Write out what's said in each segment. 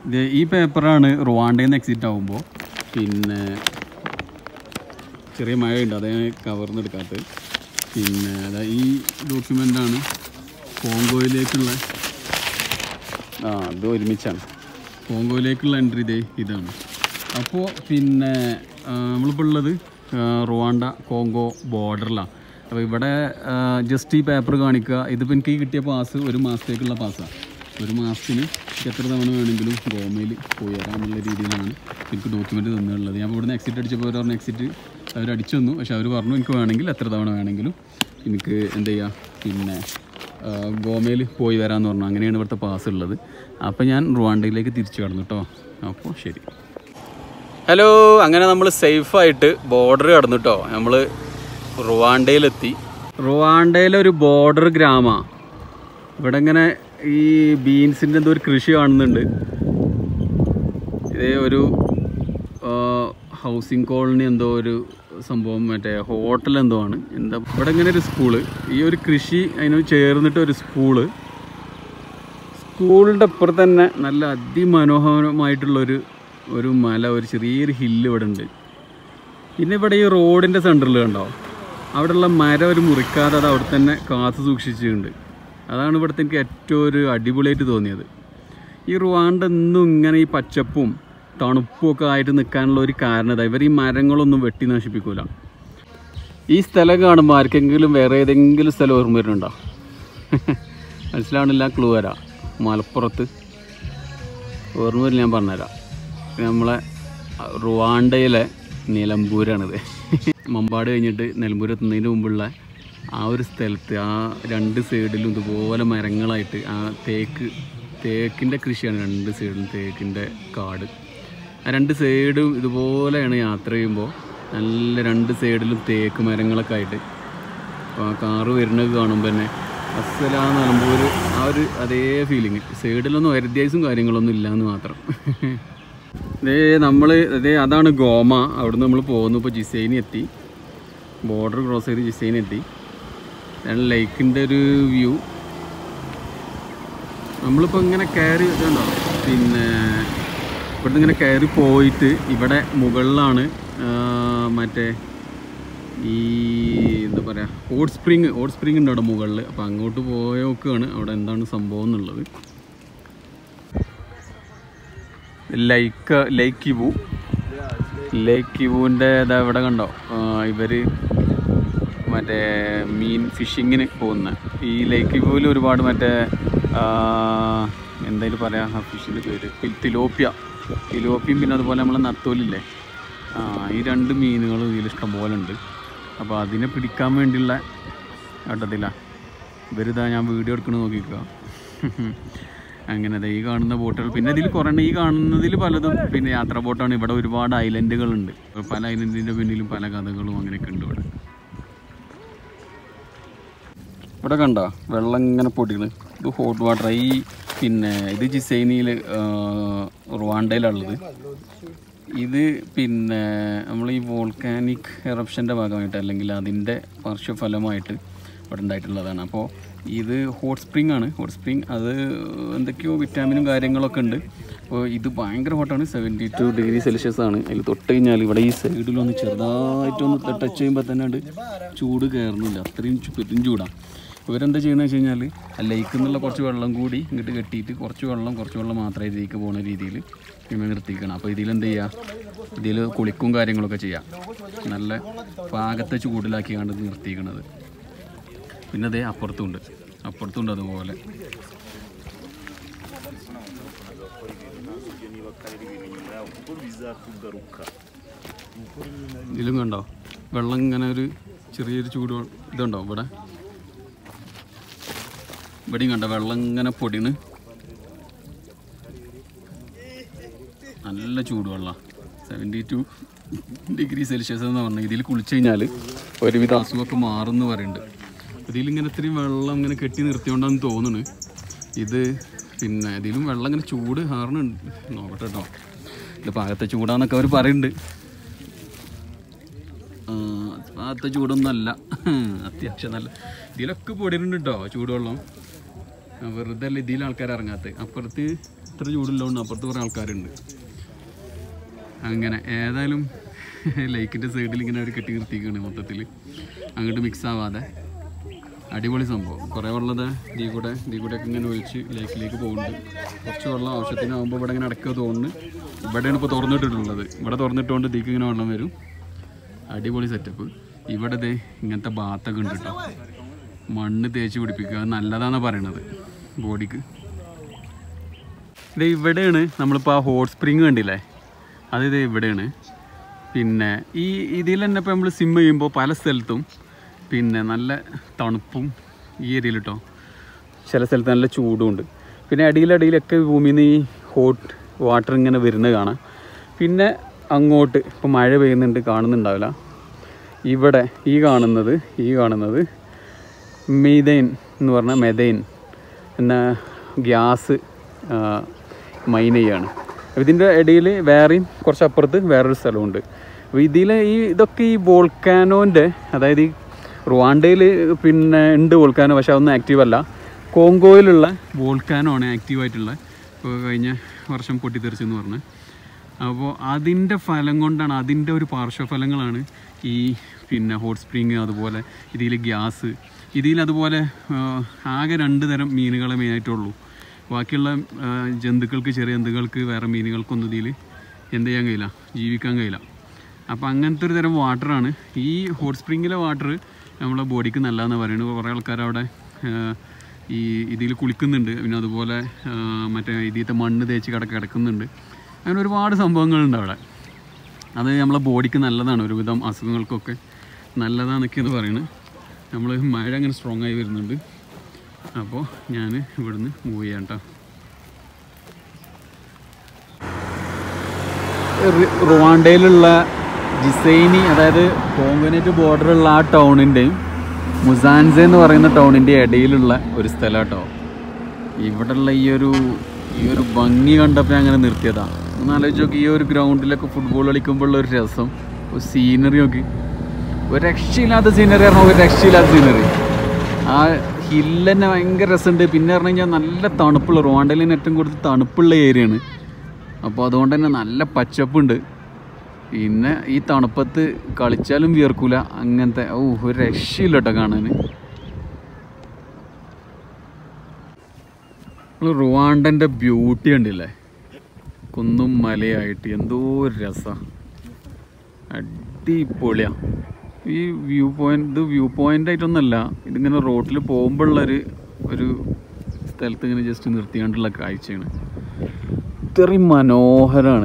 ഇത് ഈ പേപ്പറാണ് റുവാണ്ടയിൽ നിന്ന് എക്സിറ്റ് ആകുമ്പോൾ പിന്നെ ചെറിയ മഴയുണ്ട് അതേ കവർന്ന് എടുക്കാത്തത് പിന്നെ അതാ ഈ ഡോക്യുമെൻ്റാണ് കോങ്കോയിലേക്കുള്ള ആ ഇത് ഒരുമിച്ചാണ് കോങ്കോയിലേക്കുള്ള എൻട്രി ഇതേ ഇതാണ് അപ്പോൾ പിന്നെ നമ്മളിപ്പോൾ ഉള്ളത് ആ, റുവാണ്ട കോങ്കോ ബോർഡറിലാണ് അപ്പോൾ ഇവിടെ ജസ്റ്റ് ഈ പേപ്പർ കാണിക്കുക ഇതിപ്പോൾ എനിക്ക് ഈ കിട്ടിയ പാസ് ഒരു മാസത്തേക്കുള്ള പാസ്സാണ് ഒരു മാസത്തിന് എത്ര തവണ വേണമെങ്കിലും ഗോമയിൽ പോയി വരാമെന്നുള്ള രീതിയിലാണ് എനിക്ക് ഡോക്യുമെൻറ്റ് തന്നിട്ടുള്ളത് ഞാൻ ഇവിടുന്ന് എക്സിറ്റ് അടിച്ചപ്പോൾ അവർ പറഞ്ഞ എക്സിറ്റ് അവർ അടിച്ചു തന്നു പക്ഷേ അവർ പറഞ്ഞു എനിക്ക് വേണമെങ്കിൽ എത്ര തവണ വേണമെങ്കിലും എനിക്ക് എന്ത് ചെയ്യുക പിന്നെ ഗോമയിൽ പോയി വരാമെന്ന് പറഞ്ഞു അങ്ങനെയാണ് ഇവിടുത്തെ പാസ് ഉള്ളത് അപ്പോൾ ഞാൻ റുവാണ്ടയിലേക്ക് തിരിച്ചു കടന്നു കേട്ടോ അപ്പോൾ ശരി ഹലോ അങ്ങനെ നമ്മൾ സേഫായിട്ട് ബോർഡർ കടന്നു കേട്ടോ നമ്മൾ റുവാണ്ടയിലെത്തി റുവാണ്ടയിലെ ഒരു ബോർഡർ ഗ്രാമമാണ് ഇവിടെ ഇങ്ങനെ ഈ ബീൻസിൻ്റെ എന്തോ ഒരു കൃഷി കാണുന്നുണ്ട് ഇതേ ഒരു ഹൗസിംഗ് കോളനി എന്തോ ഒരു സംഭവം മറ്റേ ഹോട്ടൽ എന്തോ ആണ് എന്താ ഇവിടെ ഇങ്ങനെ ഒരു സ്കൂള് ഈ ഒരു കൃഷി അതിന് ചേർന്നിട്ട് ഒരു സ്കൂള് സ്കൂളിൻ്റെ അപ്പുറത്ത് തന്നെ നല്ല അതിമനോഹരമായിട്ടുള്ളൊരു ഒരു മല ഒരു ചെറിയൊരു ഹില്ല് ഇവിടെ ഉണ്ട് പിന്നെ ഇവിടെ ഈ റോഡിൻ്റെ സെൻറ്ററിൽ കണ്ടോ അവിടെയുള്ള മരം ഒരു മുറിക്കാതെ അത് അവിടെ തന്നെ കാത്തു സൂക്ഷിച്ചിട്ടുണ്ട് അതാണ് ഇവിടുത്തെ എനിക്ക് ഏറ്റവും ഒരു അടിപൊളിയായിട്ട് തോന്നിയത് ഈ റുവാണ്ട എന്നും ഇങ്ങനെ ഈ പച്ചപ്പും തണുപ്പും ഒക്കെ ആയിട്ട് നിൽക്കാനുള്ള ഒരു കാരണം ഇതാ ഇവർ ഈ മരങ്ങളൊന്നും വെട്ടി നശിപ്പിക്കൂല ഈ സ്ഥലം കാണുമ്പോൾ ആർക്കെങ്കിലും വേറെ ഏതെങ്കിലും സ്ഥലം ഓർമ്മ വരുന്നുണ്ടോ മനസ്സിലാവണില്ല ക്ലൂ വരാം മലപ്പുറത്ത് ഓർമ്മ വരില്ല ഞാൻ പറഞ്ഞുതരാം ഇത് നമ്മളെ റുവാണ്ടയിലെ നിലമ്പൂരാണിത് മമ്പാട് കഴിഞ്ഞിട്ട് നിലമ്പൂർ എത്തുന്നതിന് മുമ്പുള്ള ആ ഒരു സ്ഥലത്ത് ആ രണ്ട് സൈഡിലും ഇതുപോലെ മരങ്ങളായിട്ട് ആ തേക്ക് തേക്കിൻ്റെ കൃഷിയാണ് രണ്ട് സൈഡിലും തേക്കിൻ്റെ കാട് ആ രണ്ട് സൈഡും ഇതുപോലെയാണ് യാത്ര ചെയ്യുമ്പോൾ നല്ല രണ്ട് സൈഡിലും തേക്ക് മരങ്ങളൊക്കെ ആയിട്ട് അപ്പോൾ ആ കാറ് വരുന്നത് കാണുമ്പോൾ തന്നെ അസലാ നിലമ്പൂർ ആ ഒരു അതേ ഫീലിങ് സൈഡിലൊന്നും ഹരിദ്യാസും കാര്യങ്ങളൊന്നും ഇല്ലയെന്ന് മാത്രം ഇതേ നമ്മൾ ഇതേ അതാണ് ഗോമ അവിടുന്ന് നമ്മൾ പോകുന്നു ഇപ്പോൾ ജിസൈനി എത്തി ബോർഡർ ക്രോസ് ചെയ്ത് ജിസൈനി എത്തി ഇതാണ് ലേക്കിൻ്റെ ഒരു വ്യൂ നമ്മളിപ്പോൾ ഇങ്ങനെ കയറി ഇതുണ്ടോ പിന്നെ ഇവിടുന്ന് ഇങ്ങനെ കയറി പോയിട്ട് ഇവിടെ മുകളിലാണ് ആ, മറ്റേ ഈ എന്താ പറയുക ഹോട്ട് സ്പ്രിങ് ഹോട്ട് സ്പ്രിങ് ഉണ്ട് അവിടെ മുകളിൽ അപ്പോൾ അങ്ങോട്ട് പോയ നോക്കുകയാണ് അവിടെ എന്താണ് സംഭവം എന്നുള്ളത് ലൈക്ക് ലേക്ക് ഇവു ലേക്ക് ഇവുവിൻ്റെ ഇതാ ഇവിടെ കണ്ടോ ഇവർ മറ്റേ മീൻ ഫിഷിങ്ങിന് പോകുന്ന ഈ ലേക്ക് ഇവുവിൽ ഒരുപാട് മറ്റേ ആ, എന്തായാലും പറയാം ആ ഫിഷിൻ്റെ പേര് പി- തിലോപ്പിയ തിലോപ്പിയും പിന്നെ അതുപോലെ നമ്മളെ നത്തോലില്ലേ ആ ഈ രണ്ട് മീനുകളും ഇതിൽ ഇഷ്ടംപോലെ ഉണ്ട് അപ്പോൾ അതിനെ പിടിക്കാൻ വേണ്ടിയുള്ള ഘട്ടത്തില ഇവരിതാ ഞാൻ വീഡിയോ എടുക്കണത് നോക്കിക്കുക അങ്ങനെ ദേ ഈ കാണുന്ന ബോട്ടുകൾ പിന്നെ ഇതിൽ കുറേ ഈ കാണുന്നതിൽ പലതും പിന്നെ യാത്രാ ബോട്ടാണ് ഇവിടെ ഒരുപാട് ഐലൻഡുകളുണ്ട് പല ഐലൻഡിൻ്റെ പിന്നിലും പല കഥകളും അങ്ങനെയൊക്കെ ഉണ്ട് ഇവിടെ ഇവിടെ കണ്ട വെള്ളം ഇങ്ങനെ പൊടികൾ ഇത് ഹോട്ട് വാട്ടർ ഈ പിന്നെ ഇത് ജിസൈനിയിൽ റുവാണ്ടയിലുള്ളത് ഇത് പിന്നെ നമ്മൾ ഈ വോൾക്കാനിക് എറപ്ഷൻ്റെ ഭാഗമായിട്ട് അല്ലെങ്കിൽ അതിൻ്റെ പാർശ്വഫലമായിട്ട് ഇവിടെ ഉണ്ടായിട്ടുള്ളതാണ് അപ്പോൾ ഇത് ഹോട്ട് സ്പ്രിംഗ് ആണ് ഹോട്ട് സ്പ്രിംഗ് അത് എന്തൊക്കെയോ വിറ്റാമിനും കാര്യങ്ങളൊക്കെ ഉണ്ട് അപ്പോൾ ഇത് ഭയങ്കര ഹോട്ടാണ് സെവൻറ്റി ടു ഡിഗ്രി സെൽഷ്യസ് ആണ് അതിൽ തൊട്ട് കഴിഞ്ഞാൽ ഇവിടെ ഈ സൈഡിലൊന്ന് ചെറുതായിട്ടൊന്ന് ടച്ച് ചെയ്യുമ്പോൾ തന്നെ ഉണ്ട് ചൂട് കയറുന്നില്ല അത്രയും ചു- പെരും ചൂടാണ് ഇവരെന്താ ചെയ്യുന്നത് വെച്ച് കഴിഞ്ഞാൽ ആ ലേക്കിൽ നിന്നുള്ള കുറച്ച് വെള്ളം കൂടി ഇങ്ങോട്ട് കെട്ടിയിട്ട് കുറച്ച് വെള്ളം കുറച്ച് വെള്ളം മാത്രമേ ഇതിലേക്ക് പോകുന്ന രീതിയിൽ ഇങ്ങനെ നിർത്തിക്കണം അപ്പോൾ ഇതിലെന്ത് ചെയ്യുക ഇതിൽ കുളിക്കും കാര്യങ്ങളൊക്കെ ചെയ്യാം നല്ല പാകത്തെ ചൂടിലാക്കി കണ്ട് നിർത്തിക്കണത് പിന്നെ അതേ അപ്പുറത്തുണ്ട് അപ്പുറത്തുണ്ട് അതുപോലെ ഇതിലും കണ്ടോ വെള്ളം ഇങ്ങനെ ഒരു ചെറിയൊരു ചൂട് വെ- ഇതുണ്ടോ ഇവിടെ ഇവിടെയും കണ്ടോ വെള്ളം ഇങ്ങനെ പൊടിണ് നല്ല ചൂടുവെള്ളം സെവൻറ്റി ടു ഡിഗ്രി സെൽഷ്യസ് എന്ന് പറഞ്ഞാൽ ഇതിൽ കുളിച്ച് കഴിഞ്ഞാൽ ഒരുവിധ അസുഖമൊക്കെ മാറുമെന്ന് പറയുന്നുണ്ട് ഇതിലിങ്ങനെ ഇത്രയും വെള്ളം ഇങ്ങനെ കെട്ടി നിർത്തിയോണ്ടാന്ന് തോന്നുന്നു ഇത് പിന്നെ ഇതിലും വെള്ളം ഇങ്ങനെ ചൂട് ഹാറുന്നുണ്ട് നോക്കട്ടെ കേട്ടോ ഇത് പാകത്തെ ചൂടാന്നൊക്കെ അവർ പറയുന്നുണ്ട് ആ, പാകത്തെ ചൂടൊന്നല്ല അത്യാവശ്യം നല്ല ഇതിലൊക്കെ പൊടിയുണ്ട് കേട്ടോ ചൂടുവെള്ളം ആ, വെറുതെ അല്ല ഇതിൽ ആൾക്കാർ ഇറങ്ങാത്ത അപ്പുറത്ത് അത്ര ചൂടില്ലോണ്ട് അപ്പുറത്ത് കുറേ ആൾക്കാരുണ്ട് അങ്ങനെ ഏതായാലും ലൈക്കിൻ്റെ സൈഡിൽ ഇങ്ങനെ ഒരു കെട്ടി നിർത്തിയിരിക്കുകയാണ് മൊത്തത്തിൽ അങ്ങോട്ട് മിക്സ് ആവാതെ അടിപൊളി സംഭവം കുറേ വെള്ളത് ഇതിൽ കൂടെ ഇതിൽ കൂടെ ഒക്കെ ഇങ്ങനെ ഒഴിച്ച് ലേക്കിലേക്ക് പോകുന്നുണ്ട് കുറച്ച് വെള്ളം ആവശ്യത്തിനാകുമ്പോൾ ഇവിടെ ഇങ്ങനെ അടക്കുക തോന്നുന്നു ഇവിടെയാണ് ഇപ്പോൾ തുറന്നിട്ടിട്ടുള്ളത് ഇവിടെ തുറന്നിട്ടുകൊണ്ട് ഇതിലേക്ക് ഇങ്ങനെ വെള്ളം വരും അടിപൊളി സെറ്റപ്പ് ഇവിടെ ദേ ഇങ്ങനത്തെ ബാത്തൊക്കെ ഉണ്ട് കേട്ടോ മണ്ണ് തേച്ച് പിടിപ്പിക്കുക അത് നല്ലതാണെന്നാണ് പറയണത് ബോഡിക്ക് ഇത് ഇവിടെയാണ് നമ്മളിപ്പോൾ ആ ഹോട്ട് സ്പ്രിങ് കണ്ടില്ലേ അത് ഇത് ഇവിടെയാണ് പിന്നെ ഈ ഇതിൽ തന്നെ ഇപ്പോൾ നമ്മൾ സിം ചെയ്യുമ്പോൾ പല സ്ഥലത്തും പിന്നെ നല്ല തണുപ്പും ഈ ഏരിയയിൽ കേട്ടോ ചില സ്ഥലത്ത് നല്ല ചൂടും ഉണ്ട് പിന്നെ അടിയിലടിയിലൊക്കെ ഭൂമിയിൽ നിന്ന് ഈ ഹോട്ട് വാട്ടർ ഇങ്ങനെ വരുന്നത് കാണാം പിന്നെ അങ്ങോട്ട് ഇപ്പോൾ മഴ പെയ്യുന്നുണ്ട് കാണുന്നുണ്ടാവില്ല ഇവിടെ ഈ കാണുന്നത് ഈ കാണുന്നത് മീതൈൻ എന്ന് പറഞ്ഞാൽ മെതൈൻ എന്ന ഗ്യാസ് മൈൻ ചെയ്യാണ് അപ്പോൾ ഇതിൻ്റെ ഇടയിൽ വേറെയും കുറച്ച് അപ്പുറത്ത് വേറൊരു സ്ഥലമുണ്ട് അപ്പോൾ ഇതിൽ ഈ ഇതൊക്കെ ഈ വോൾക്കാനോൻ്റെ അതായത് ഈ റുവാണ്ടയിൽ പിന്നെ ഉണ്ട് വോൾക്കാനോ പക്ഷെ അതൊന്നും ആക്റ്റീവ് അല്ല കോങ്കോയിലുള്ള വോൾക്കാനോ ആണ് ആക്റ്റീവായിട്ടുള്ള ഇപ്പോൾ കഴിഞ്ഞ വർഷം പൊട്ടിത്തെറിച്ചെന്ന് പറഞ്ഞ് അപ്പോൾ അതിൻ്റെ ഫലം കൊണ്ടാണ് അതിൻ്റെ ഒരു പാർശ്വഫലങ്ങളാണ് ഈ പിന്നെ ഹോട്ട് സ്പ്രിങ് അതുപോലെ ഇതിൽ ഗ്യാസ് ഇതിൽ അതുപോലെ ആ, ആകെ രണ്ട് തരം മീനുകളെ മെയിനായിട്ടുള്ളൂ ബാക്കിയുള്ള ആ, ജന്തുക്കൾക്ക് ചെറിയ ജന്തുക്കൾക്ക് വേറെ മീനുകൾക്കൊന്നും ഇതിൽ എന്ത് ചെയ്യാൻ കഴിയില്ല ജീവിക്കാൻ കഴിയില്ല അപ്പോൾ അങ്ങനത്തെ ഒരു തരം വാട്ടറാണ് ഈ ഹോട്ട് സ്പ്രിങ്ങിലെ വാട്ടർ നമ്മളെ ബോഡിക്ക് നല്ലതെന്ന് പറയുന്നത് കുറേ ആൾക്കാർ അവിടെ ആ, ഈ ഇതിൽ കുളിക്കുന്നുണ്ട് പിന്നെ അതുപോലെ ആ, മറ്റേ ഇതിലത്തെ മണ്ണ് തേച്ച് കിട കിടക്കുന്നുണ്ട് അങ്ങനെ ഒരുപാട് സംഭവങ്ങളുണ്ട് അവിടെ അത് നമ്മളെ ബോഡിക്ക് നല്ലതാണ് ഒരുവിധം അസുഖങ്ങൾക്കൊക്കെ നല്ലതാണെന്നൊക്കെയാണ് പറയുന്നത് നമ്മൾ മഴ അങ്ങനെ സ്ട്രോങ് ആയി വരുന്നുണ്ട് അപ്പോൾ ഞാൻ ഇവിടുന്ന് മൂവ് ചെയ്യാം കേട്ടോ റി- റുവാണ്ടയിലുള്ള ജിസൈനി അതായത് കോങ്കനേറ്റ് ബോർഡറുള്ള ആ ടൗണിൻ്റെയും മുസാൻസെ എന്ന് പറയുന്ന ടൗണിൻ്റെ ഇടയിലുള്ള ഒരു സ്ഥലം കേട്ടോ ഇവിടെയുള്ള ഈ ഒരു ഈ ഒരു ഭംഗി കണ്ടപ്പോൾ അങ്ങനെ നിർത്തിയതാണ് ഒന്ന് ആലോചിച്ച് നോക്കി ഈ ഒരു ഗ്രൗണ്ടിലൊക്കെ ഫുട്ബോൾ കളിക്കുമ്പോഴുള്ള ഒരു രസം ഒരു സീനറി നോക്കി ഒരു രക്ഷയില്ലാത്ത സീനറി പറഞ്ഞാൽ ഒരു രക്ഷയില്ലാത്ത സീനറി ആ ഹില്ല് തന്നെ ഭയങ്കര രസമുണ്ട് പിന്നെ പറഞ്ഞു കഴിഞ്ഞാൽ നല്ല തണുപ്പുള്ള റുവാണ്ടയിൽ തന്നെ ഏറ്റവും കൂടുതൽ തണുപ്പുള്ള ഏരിയയാണ് അപ്പോൾ അതുകൊണ്ട് തന്നെ നല്ല പച്ചപ്പുണ്ട് പിന്നെ ഈ തണുപ്പത്ത് കളിച്ചാലും വിയർക്കൂല അങ്ങനത്തെ ഓ ഒരു രക്ഷയില്ല കേട്ടോ കാണാൻ നമ്മൾ റുവാണ്ടൻ്റെ ബ്യൂട്ടി കണ്ടില്ലേ കുന്നും മലയായിട്ട് എന്തോ ഒരു രസമാണ് അടിപൊളിയാ ഈ വ്യൂ പോയിന്റ് ഇത് വ്യൂ പോയിന്റ് ആയിട്ടൊന്നല്ല ഇതിങ്ങനെ റോട്ടിൽ പോകുമ്പോഴുള്ളൊരു ഒരു സ്ഥലത്ത് ഇങ്ങനെ ജസ്റ്റ് നിർത്തിയാണ്ടുള്ള കാഴ്ചയാണ് ഇത്രയും മനോഹരമാണ്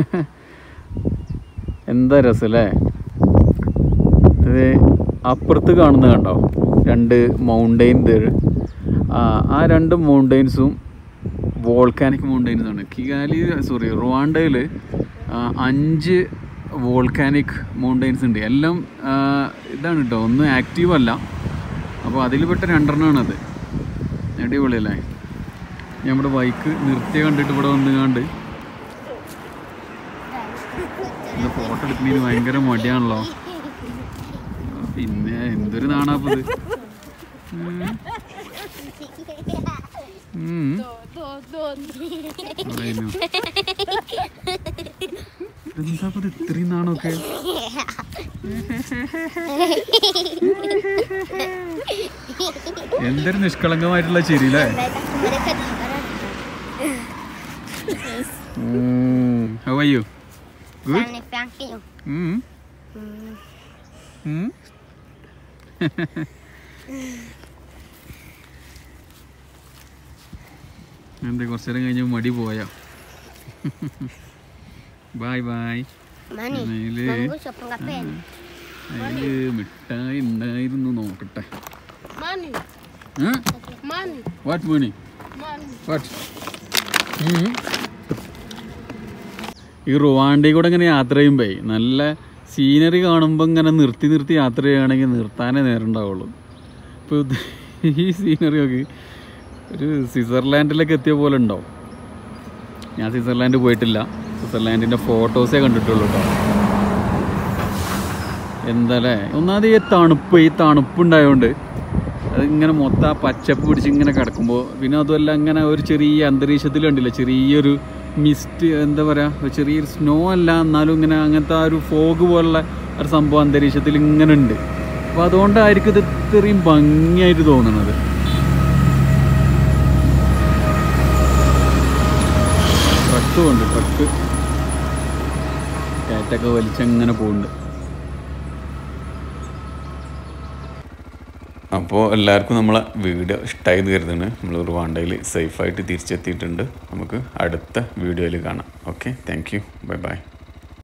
എന്താ രസമല്ലേ ഇത് അപ്പുറത്ത് കാണുന്ന കണ്ടോ രണ്ട് മൗണ്ടെയിൻ ആ രണ്ട് മൗണ്ടെയിൻസും വോൾക്കാനിക് മൗണ്ടെയിൻസ് ആണ് കിഗാലി സോറി റുവാണ്ടയിൽ അഞ്ച് വോൾക്കാനിക് മൗണ്ടെയിൻസ് ഉണ്ട് എല്ലാം ആ, ഇതാണ് കേട്ടോ ഒന്നും ആക്റ്റീവ് അല്ല അപ്പോൾ അതിൽ പെട്ട രണ്ടെണ്ണമാണത് അടിപൊളിയല്ലേ ഞാൻ ഇവിടെ ബൈക്ക് നിർത്തിയ കണ്ടിട്ട് ഇവിടെ വന്ന് കണ്ട് ഫോട്ടോ എടുക്കുന്നതിന് ഭയങ്കര മടിയാണല്ലോ പിന്നെ എന്തൊരു നാണാപ്പത് എന്താപ്പത് ഇത്രയും നാണൊക്കെ എന്തൊരു നിഷ്കളങ്കമായിട്ടുള്ള ചിരിയില്ലേ how are you good Sani Frankie. ഉം ഉം എന്താ കുറച്ചു നേരം കഴിഞ്ഞ് മടി പോയോ ബായ് ബായ് Mani. അതില് Mango siya pang kapen. അതില് മിഠായി ഉണ്ടായിരുന്നു നോക്കട്ടെ Money, money, what money money. What ഈ റുവാണ്ടി കൂടെ ഇങ്ങനെ യാത്ര ചെയ്യുമ്പേ നല്ല സീനറി കാണുമ്പോൾ ഇങ്ങനെ നിർത്തി നിർത്തി യാത്ര ചെയ്യുകയാണെങ്കിൽ നിർത്താനേ നേരം ഉണ്ടാവുള്ളൂ ഇപ്പോൾ ഇത് ഈ സീനറി ഒക്കെ ഒരു സ്വിറ്റ്സർലാൻഡിലൊക്കെ എത്തിയ പോലെ ഉണ്ടോ ഞാൻ സ്വിറ്റ്സർലാൻഡ് പോയിട്ടില്ല സ്വിറ്റ്സർലാൻഡിൻ്റെ ഫോട്ടോസേ കണ്ടിട്ടുള്ളൂ കേട്ടോ എന്താല്ലേ ഒന്നാമത് ഈ തണുപ്പ് ഈ തണുപ്പുണ്ടായതുകൊണ്ട് അതിങ്ങനെ മൊത്തം ആ പച്ചപ്പ് പിടിച്ച് ഇങ്ങനെ കിടക്കുമ്പോൾ പിന്നെ അതുമല്ല ഇങ്ങനെ ഒരു ചെറിയ അന്തരീക്ഷത്തിൽ കണ്ടില്ല ചെറിയൊരു മിസ്റ്റ് എന്താ പറയുക ഒരു ചെറിയൊരു സ്നോ അല്ല എന്നാലും ഇങ്ങനെ അങ്ങനത്തെ ആ ഒരു ഫോഗ് പോലുള്ള ഒരു സംഭവം അന്തരീക്ഷത്തിൽ ഇങ്ങനെ ഉണ്ട് അപ്പോൾ അതുകൊണ്ടായിരിക്കും ഇത് ഇത്രയും ഭംഗിയായിട്ട് തോന്നുന്നത് ട്രക്ക് ഉണ്ട് ട്രക്ക് കാറ്റൊക്കെ വലിച്ചങ്ങനെ പോകുന്നുണ്ട് അപ്പോൾ എല്ലാവർക്കും നമ്മളെ വീഡിയോ ഇഷ്ടമായി കരുതുന്നു നമ്മൾ റുവാണ്ടയിൽ സേഫായിട്ട് തിരിച്ചെത്തിയിട്ടുണ്ട് നമുക്ക് അടുത്ത വീഡിയോയിൽ കാണാം okay thank you bye by